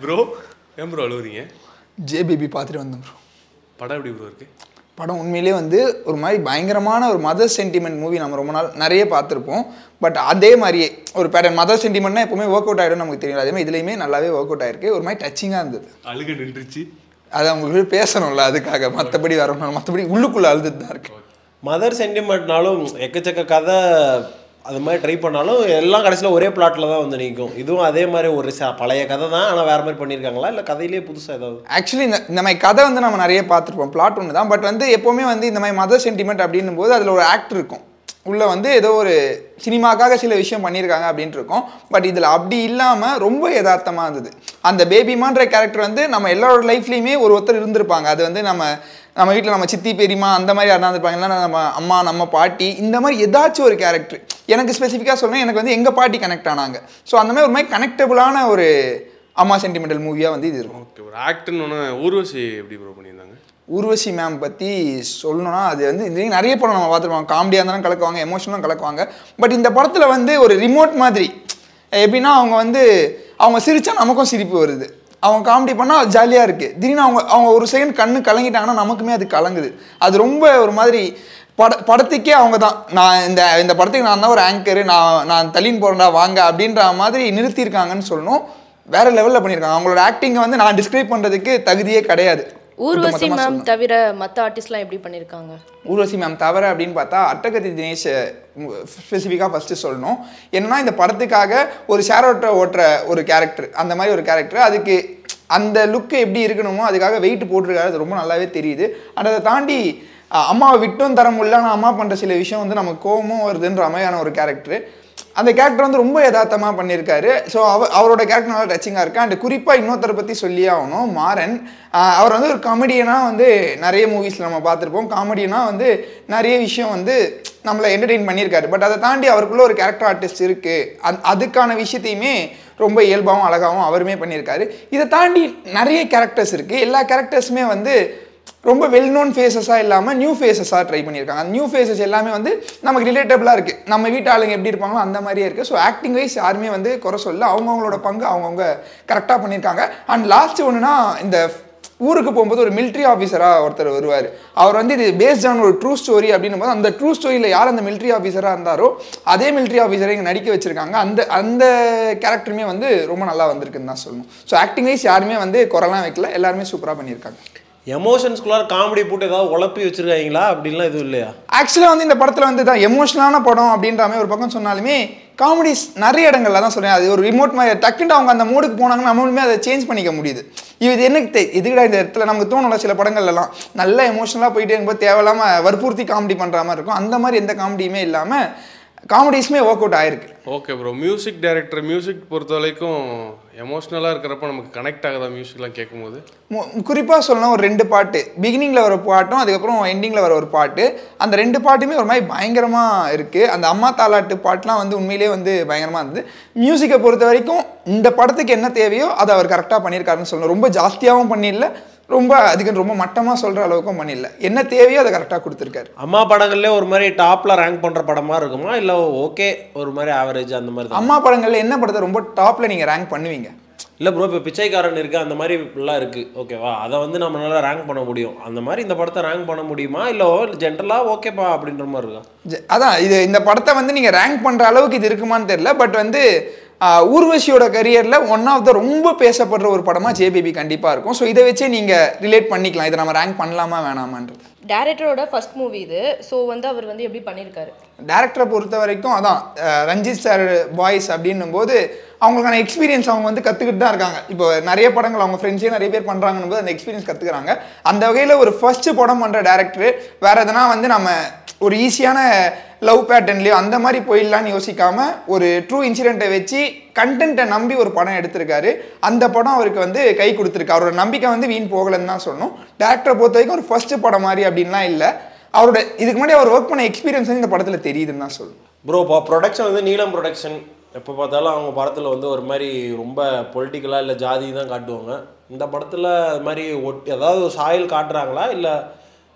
Bro ஏன் bro அழுவுறீங்க J baby பார்த்துட்டு வந்தேன் ப்ரோ படம் எப்படி ப்ரோ இருக்கு படம் உண்மையிலே வந்து ஒரு மாதிரி பயங்கரமான ஒரு மதர் சென்டிமெண்ட் மூவி நம்ம ரொம்ப நாள் நிறைய பார்த்துருப்போம் பட் அதே மாதிரியே ஒரு பேட்டர்ன் மதர் சென்டிமெண்ட்னா எப்பவுமே ஒர்க் அவுட் ஆகிடும் நமக்கு தெரியும் அதே மாதிரி இதுலேயுமே நல்லாவே ஒர்க் அவுட் ஆயிருக்கு ஒரு மாதிரி டச்சிங்காக இருந்தது அழுக நின்றுச்சு அதை அவங்களுக்கு பேசணும்ல அதுக்காக மற்றபடி வரணும் மற்றபடி உள்ளுக்குள்ளே அழுதுட்டு தான் இருக்கு மதர் சென்டிமெண்ட்னாலும் எக்கச்சக்க கதை அது மாதிரி ட்ரை பண்ணாலும் எல்லாம் கடைசியில் ஒரே பிளாட்டில் தான் வந்து நிற்கும் இதுவும் அதே மாதிரி ஒரு ச- பழைய கதை தான் ஆனால் வேறு மாதிரி பண்ணியிருக்காங்களா இல்லை கதையிலேயே புதுசாக ஏதாவது ஆக்சுவலி இந்த இந்த மாதிரி கதை வந்து நம்ம நிறைய பார்த்துருப்போம் பிளாட் ஒன்று தான் பட் வந்து எப்போவுமே வந்து இந்த மாதிரி மதர் சென்டிமெண்ட் அப்படின்னும் போது அதில் ஒரு ஆக்ட் இருக்கும் உள்ள வந்து ஏதோ ஒரு சினிமாக்காக சில விஷயம் பண்ணியிருக்காங்க அப்படின்ட்டு இருக்கும் பட் இதில் அப்படி இல்லாமல் ரொம்ப யதார்த்தமாக இருந்தது அந்த பேபிமான்ற கேரக்டர் வந்து நம்ம எல்லாரோட லைஃப்லேயுமே ஒரு ஒருத்தர் இருந்திருப்பாங்க அது வந்து நம்ம நம்ம வீட்டில் நம்ம சித்தி பெரியமா அந்த மாதிரி யாரா இருந்திருப்பாங்க இல்லைன்னா நம்ம அம்மா நம்ம பாட்டி இந்த மாதிரி ஏதாச்சும் ஒரு கேரக்டர் எனக்கு ஸ்பெசிஃபிக்காக சொல்லணும் எனக்கு வந்து எங்கள் பாட்டி கனெக்ட் ஆனாங்க ஸோ அந்த மாதிரி ஒரு மாதிரி கனெக்டபுளான ஒரு அம்மா சென்டிமெண்டல் மூவியாக வந்து இது இருக்கும் ஓகே ப்ரோ ஆக்ட்னு ஒன்று ஊர்வசி எப்படி ப்ரோ பண்ணியிருந்தாங்க ஊர்வசி மேம் பற்றி சொல்லணும்னா அது வந்து இது வரைக்கும் நிறைய படம் நம்ம பார்த்துருப்போம் காமெடியாக இருந்தாலும் கலக்குவாங்க எமோஷனலும் கலக்குவாங்க பட் இந்த படத்தில் வந்து ஒரு ரிமோட் மாதிரி எப்படின்னா அவங்க வந்து அவங்க சிரிச்சா நமக்கும் சிரிப்பு வருது அவங்க காமெடி பண்ணால் ஜாலியாக இருக்குது திடீர்னு அவங்க அவங்க ஒரு செகண்ட் கண்ணு கலங்கிட்டாங்கன்னா நமக்குமே அது கலங்குது அது ரொம்ப ஒரு மாதிரி பட படத்துக்கே அவங்க தான் நான் இந்த இந்த படத்துக்கு நான் தான் ஒரு ஆங்கரு நான் நான் தள்ளின்னு போகிறேன்டா வாங்க அப்படின்ற மாதிரி நிறுத்தியிருக்காங்கன்னு சொல்லணும் வேற லெவலில் பண்ணியிருக்காங்க அவங்களோட ஆக்டிங்கை வந்து நான் டிஸ்கிரைப் பண்ணுறதுக்கு தகுதியே கிடையாது ஊர்வசி ஒட்டுமொத்தமா மேம் சொல்லணும். தவிர மற்ற ஆர்டிஸ்ட்லாம் எப்படி பண்ணியிருக்காங்க ஊர்வசி மேம் தவிர அப்படின்னு பார்த்தா அட்டகத்தி தினேஷ் ஸ்பெசிஃபிக்காக ஃபஸ்ட்டு சொல்லணும் என்னன்னா இந்த படத்துக்காக ஒரு ஷேர் ஓட்டுற ஓட்டுற ஒரு கேரக்டர் அந்த மாதிரி ஒரு கேரக்டர் அதுக்கு அந்த லுக்கு எப்படி இருக்கணுமோ அதுக்காக வெயிட் போட்டிருக்காரு அது ரொம்ப நல்லாவே தெரியுது and அதை தாண்டி அஹ், அம்மாவை விட்டும் தர முடியல ஆனால் அம்மா பண்ணுற சில விஷயம் வந்து நமக்கு கோபமும் வருதுன்ற மாதிரியான ஒரு கேரக்டர் அந்த கேரக்டர் வந்து ரொம்ப யதார்த்தமாக பண்ணியிருக்காரு ஸோ அவ அவரோட கேரக்டர் நல்லா டச்சிங்காக இருக்கு அண்ட் குறிப்பாக இன்னொருத்தரை பற்றி சொல்லியே ஆகணும் மாறன் ஆஹ் அவர் வந்து ஒரு காமெடியனாக வந்து நிறைய மூவிஸில் நம்ம பார்த்துருப்போம் காமெடியனாக வந்து நிறைய விஷயம் வந்து நம்மளை என்டர்டெயின் பண்ணியிருக்காரு பட் அதை தாண்டி அவருக்குள்ள ஒரு கேரக்டர் ஆர்டிஸ்ட் இருக்குது அந் அதுக்கான விஷயத்தையுமே ரொம்ப இயல்பாகவும் அழகாகவும் அவருமே பண்ணியிருக்காரு இதை தாண்டி நிறைய கேரக்டர்ஸ் இருக்குது எல்லா கேரக்டர்ஸுமே வந்து ரொம்ப வெல் நோன் ஃபேஸஸாக இல்லாமல் நியூ ஃபேஸஸாக ட்ரை பண்ணியிருக்காங்க அந்த நியூ ஃபேஸஸ் எல்லாமே வந்து நமக்கு ரிலேட்டபிளாக இருக்குது நம்ம வீட்டு ஆளுங்க எப்படி இருப்பாங்களோ அந்த மாதிரியே இருக்குது ஸோ ஆக்டிங் வைஸ் யாருமே வந்து குறை சொல்ல அவங்கவுங்களோட பங்கு அவங்கவுங்க கரெக்டாக பண்ணியிருக்காங்க அண்ட் லாஸ்ட் ஒன்றுனா இந்த ஊருக்கு போகும்போது ஒரு military ஆஃபீஸராக ஒருத்தர் வருவார் அவர் வந்து இது பேஸ்ட் ஆன் ஒரு ட்ரூ ஸ்டோரி அப்படின்னும் போது அந்த ட்ரூ ஸ்டோரியில் யார் அந்த military ஆஃபீஸராக இருந்தாரோ அதே military ஆஃபீஸரை இங்கே நடிக்க வச்சிருக்காங்க அந்த அந்த கேரக்டருமே வந்து ரொம்ப நல்லா வந்திருக்குன்னு தான் சொல்லணும் ஸோ ஆக்டிங் வைஸ் யாருமே வந்து குறைலாம் வைக்கல எல்லாருமே சூப்பராக பண்ணியிருக்காங்க எமோஷன்ஸ்குள்ளார காமெடி போட்டு ஏதாவது உழப்பி வச்சிருக்காங்களா அப்படின்லாம் எதுவும் இல்லையா ஆக்சுவலாக வந்து இந்த படத்தில் வந்து தான் எமோஷனலான படம் அப்படின்ற மாதிரி ஒரு பக்கம் சொன்னாலுமே காமெடிஸ் நிறைய இடங்கள்ல தான் சொல்றேன் அது ஒரு ரிமோட் மாதிரி டக்குன்னு அவங்க அந்த மூடுக்கு போனாங்கன்னா நம்மளுமே அதை சேஞ்ச் பண்ணிக்க முடியுது இது எனக்கு தெ எதுக்குடா இந்த இடத்துல நமக்கு தோணும்ல சில படங்கள்லாம் நல்ல எமோஷனலாக போயிட்டே இருக்கும்போது தேவையில்லாமல் வற்புறுத்தி காமெடி பண்ணுற மாதிரி இருக்கும் அந்த மாதிரி எந்த காமெடியுமே இல்லாமல் காமெடிஸுமே ஒர்க் அவுட் ஆயிருக்கு okay bro music director music பொறுத்த வரைக்கும் எமோஷ்னலாக இருக்கிறப்ப நமக்கு கனெக்ட் ஆகுதா மியூசிக்லாம் கேட்கும்போது குறிப்பாக சொல்லணும் ஒரு ரெண்டு பாட்டு பிகினிங்கில் வர பாட்டும் அதுக்கப்புறம் எண்டிங்கில் வர ஒரு பாட்டு அந்த ரெண்டு பாட்டுமே ஒரு மாதிரி பயங்கரமாக இருக்குது அந்த அம்மா தாலாட்டு பாட்டுலாம் வந்து உண்மையிலேயே வந்து பயங்கரமாக இருந்தது மியூசிக்கை பொறுத்த வரைக்கும் இந்த படத்துக்கு என்ன தேவையோ அதை அவர் கரெக்டாக பண்ணியிருக்காருன்னு சொல்லணும் ரொம்ப ஜாஸ்தியாகவும் பண்ணிடல ரொம்ப அதுக்கு ரொம்ப மட்டமாக சொல்கிற அளவுக்கும் பண்ணிடல என்ன தேவையோ அதை கரெக்டாக கொடுத்துருக்காரு அம்மா படங்கள்லேயே ஒரு மாதிரி டாப்பில் ரேங்க் பண்ணுற படமா இருக்குமா இல்லை ஓகே ஒரு மாதிரி ஆவரேஜ் அந்த மாதிரி தான் அம்மா படங்களில் என்ன படத்தை ரொம்ப டாப்பில் நீங்கள் ரேங்க் பண்ணுவீங்க இல்லை ப்ரோ இப்போ பிச்சைக்காரன் இருக்குது அந்த மாதிரி எல்லாம் இருக்குது ஓகேவா அதை வந்து நம்மளால ரேங்க் பண்ண முடியும் அந்த மாதிரி இந்த படத்தை ரேங்க் பண்ண முடியுமா இல்லை ஜென்ரலாக ஓகேப்பா அப்படின்ற மாதிரி இருக்கா ஜ- அதான் இது இந்த படத்தை வந்து நீங்கள் ரேங்க் பண்ணுற அளவுக்கு இது இருக்குமான்னு தெரியல பட் வந்து ஆஹ், ஊர்வசியோட கரியரில் ஒன் ஆஃப் த ரொம்ப பேசப்படுற ஒரு படமாக ஜேபிபி கண்டிப்பாக இருக்கும் ஸோ இதை வச்சே நீங்கள் ரிலேட் பண்ணிக்கலாம் இதை நம்ம ரேங்க் பண்ணலாமா வேணாமான்றது டேரக்டரோட ஃபர்ஸ்ட் மூவி இது ஸோ வந்து அவர் வந்து எப்படி பண்ணியிருக்காரு டேரக்டரை பொறுத்த வரைக்கும் அதான் அஹ், ரஞ்சித் சார் பாய்ஸ் அப்படின்னும் போது அவங்களுக்கான எக்ஸ்பீரியன்ஸ் அவங்க வந்து கற்றுக்கிட்டு தான் இருக்காங்க இப்போ நிறைய படங்கள் அவங்க ஃப்ரெண்ட்ஸே நிறைய பேர் பண்ணுறாங்கன்னு போது அந்த எக்ஸ்பீரியன்ஸ் கற்றுக்குறாங்க அந்த வகையில் ஒரு ஃபர்ஸ்ட் படம் பண்ணுற டேரக்டர் வேற எதனா வந்து நம்ம ஒரு ஈஸியான லவ் பேட்டர்ன்லையோ அந்த மாதிரி போயிடலான்னு யோசிக்காம ஒரு ட்ரூ இன்சிடென்ட்டை வச்சு கண்டென்ட்டை நம்பி ஒரு படம் எடுத்திருக்காரு அந்த படம் அவருக்கு வந்து கை கொடுத்துருக்கு அவரோட நம்பிக்கை வந்து வீண் போகலைன்னு தான் சொல்லணும் டேரக்டரை பொறுத்த வரைக்கும் ஒரு ஃபர்ஸ்ட் படம் மாதிரி அப்படின்லாம் இல்லை அவரோட இதுக்கு முன்னாடி அவர் ஒர்க் பண்ண எக்ஸ்பீரியன்ஸ் வந்து இந்த படத்தில் தெரியுதுன்னு தான் சொல்லணும் ப்ரோ இப்போ ப்ரொடக்ஷன் வந்து நீலம் ப்ரொடக்ஷன் எப்போ பார்த்தாலும் அவங்க படத்தில் வந்து ஒரு மாதிரி ரொம்ப பொலிட்டிக்கலாக இல்லை ஜாதி தான் காட்டுவாங்க இந்த படத்தில் அது மாதிரி ஒட்டி அதாவது ஒரு சாயல் காட்டுறாங்களா இல்லை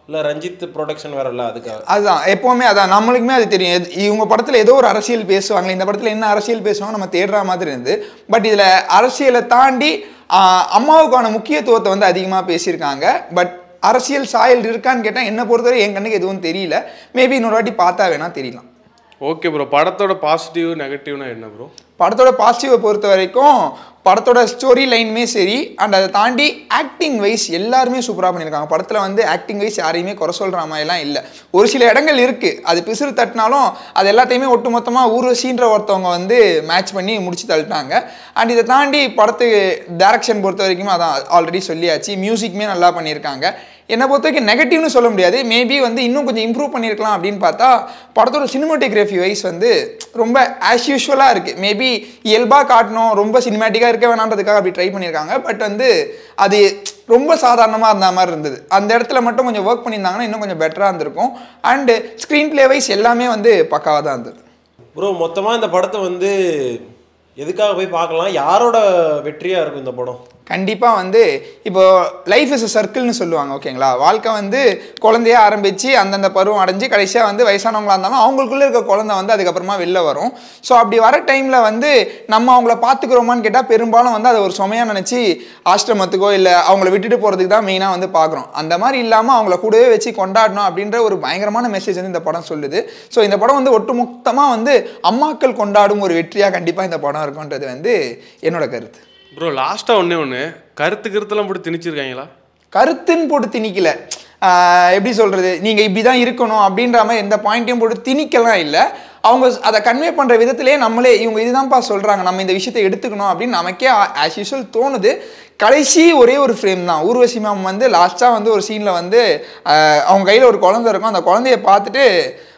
இல்ல ரஞ்சித் ப்ரொடக்ஷன் வேற இல்ல அதுக்காக அதுதான் எப்போவுமே அதான் நம்மளுக்குமே அது தெரியும் எது- இவங்க படத்தில் ஏதோ ஒரு அரசியல் பேசுவாங்க இந்த படத்தில் என்ன அரசியல் பேசுவாங்க நம்ம தேடுற மாதிரி இருந்து பட் இதில் அரசியலை தாண்டி ஆஹ், அம்மாவுக்கான முக்கியத்துவத்தை வந்து அதிகமாக பேசியிருக்காங்க பட் அரசியல் சாயல் இருக்கான்னு கேட்டால் என்னை பொறுத்தவரை என் கண்ணுக்கு எதுவும் தெரியல மேபி இன்னொரு வாட்டி பார்த்தா வேணா தெரியலாம் ஓகே ப்ரோ படத்தோட பாசிட்டிவ் நெகட்டிவ்னா என்ன ப்ரோ படத்தோட பாசிட்டிவை பொறுத்த வரைக்கும் படத்தோட ஸ்டோரி லைனுமே சரி அண்ட் அதை தாண்டி ஆக்டிங் வைஸ் எல்லாருமே சூப்பராக பண்ணியிருக்காங்க படத்தில் வந்து ஆக்டிங் வைஸ் யாரையுமே குறை சொல்கிற மாதிரிலாம் இல்லை ஒரு சில இடங்கள் இருக்குது அது பிசுறு தட்டினாலும் அது எல்லாத்தையுமே ஒட்டுமொத்தமாக ஊர்வசின்ற ஒருத்தவங்க வந்து மேட்ச் பண்ணி முடிச்சு தள்ளிட்டாங்க அண்ட் இதை தாண்டி படத்துக்கு டேரக்ஷன் பொறுத்த வரைக்கும் அதான் ஆல்ரெடி சொல்லியாச்சு மியூசிக்குமே நல்லா பண்ணியிருக்காங்க என்னை பொறுத்த வரைக்கும் நெகட்டிவ்னு சொல்ல முடியாது மேபி வந்து இன்னும் கொஞ்சம் இம்ப்ரூவ் பண்ணியிருக்கலாம் அப்படின்னு பார்த்தா படத்தோட சினிமாட்டோகிராஃபி வைஸ் வந்து ரொம்ப ஆஸ் யூஷுவலாக இருக்குது மேபி இயல்பாக காட்டணும் ரொம்ப சினிமேட்டிக்காக இருக்க வேணான்றதுக்காக அப்படி ட்ரை பண்ணியிருக்காங்க பட் வந்து அது ரொம்ப சாதாரணமாக இருந்த மாதிரி இருந்தது அந்த இடத்துல மட்டும் கொஞ்சம் ஒர்க் பண்ணியிருந்தாங்கன்னா இன்னும் கொஞ்சம் பெட்டராக இருந்திருக்கும் அண்டு ஸ்க்ரீன் ப்ளே வைஸ் எல்லாமே வந்து பக்காவாக தான் இருந்தது ப்ரோ மொத்தமா இந்த படத்தை வந்து எதுக்காக போய் பார்க்கலாம் யாரோட வெற்றியா இருக்கும் இந்த படம் கண்டிப்பாக வந்து இப்போ லைஃப் இஸ் a சர்க்கிள்னு சொல்லுவாங்க ஓகேங்களா வாழ்க்கை வந்து குழந்தையா ஆரம்பித்து அந்தந்த பருவம் அடைஞ்சு கடைசியாக வந்து வயசானவங்களா இருந்தாலும் அவங்களுக்குள்ளே இருக்க குழந்தை வந்து அதுக்கப்புறமா வெளில வரும் ஸோ அப்படி வர டைமில் வந்து நம்ம அவங்கள பார்த்துக்கிறோமான்னு கேட்டால் பெரும்பாலும் வந்து அதை ஒரு சுமையாக நினச்சி ஆசிரமத்துக்கோ இல்லை அவங்கள விட்டுட்டு போகிறதுக்கு தான் மெயினாக வந்து பார்க்குறோம் அந்த மாதிரி இல்லாமல் அவங்கள கூடவே வச்சு கொண்டாடணும் அப்படின்ற ஒரு பயங்கரமான மெசேஜ் வந்து இந்த படம் சொல்லுது ஸோ இந்த படம் வந்து ஒட்டுமொத்தமாக வந்து அம்மாக்கள் கொண்டாடும் ஒரு வெற்றியாக கண்டிப்பாக இந்த படம் இருக்கும்ன்றது வந்து என்னோட கருத்து ப்ரோ லாஸ்ட்டாக ஒன்றே ஒன்று கருத்து கருத்தெல்லாம் போட்டு திணிச்சிருக்காங்களா கருத்துன்னு போட்டு திணிக்கல ஆஹ் எப்படி சொல்றது நீங்க இப்படிதான் இருக்கணும் அப்படின்ற மாதிரி எந்த பாயிண்ட்டையும் போட்டு திணிக்கலாம் இல்லை அவங்க அதை கன்வே பண்ற விதத்திலே நம்மளே இவங்க இதுதான்ப்பா சொல்றாங்க நம்ம இந்த விஷயத்தை எடுத்துக்கணும் அப்படின்னு நமக்கே ஆஸ் யூஷுவல் தோணுது கடைசி ஒரே ஒரு ஃப்ரேம் தான் ஊர்வசி மேம் வந்து லாஸ்ட்டாக வந்து ஒரு சீனில் வந்து ஆஹ் அவங்க கையில் ஒரு குழந்தை இருக்கும் அந்த குழந்தைய பார்த்துட்டு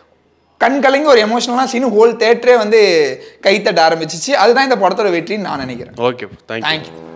கண் கலங்கி ஒரு எமோஷனலான சீன் ஹோல் தேட்டரே வந்து கைத்தட்ட ஆரம்பிச்சிச்சு அதுதான் இந்த படத்தோட வெற்றின்னு நான் நினைக்கிறேன் ஓகே தேங்க்யூ தேங்க்யூ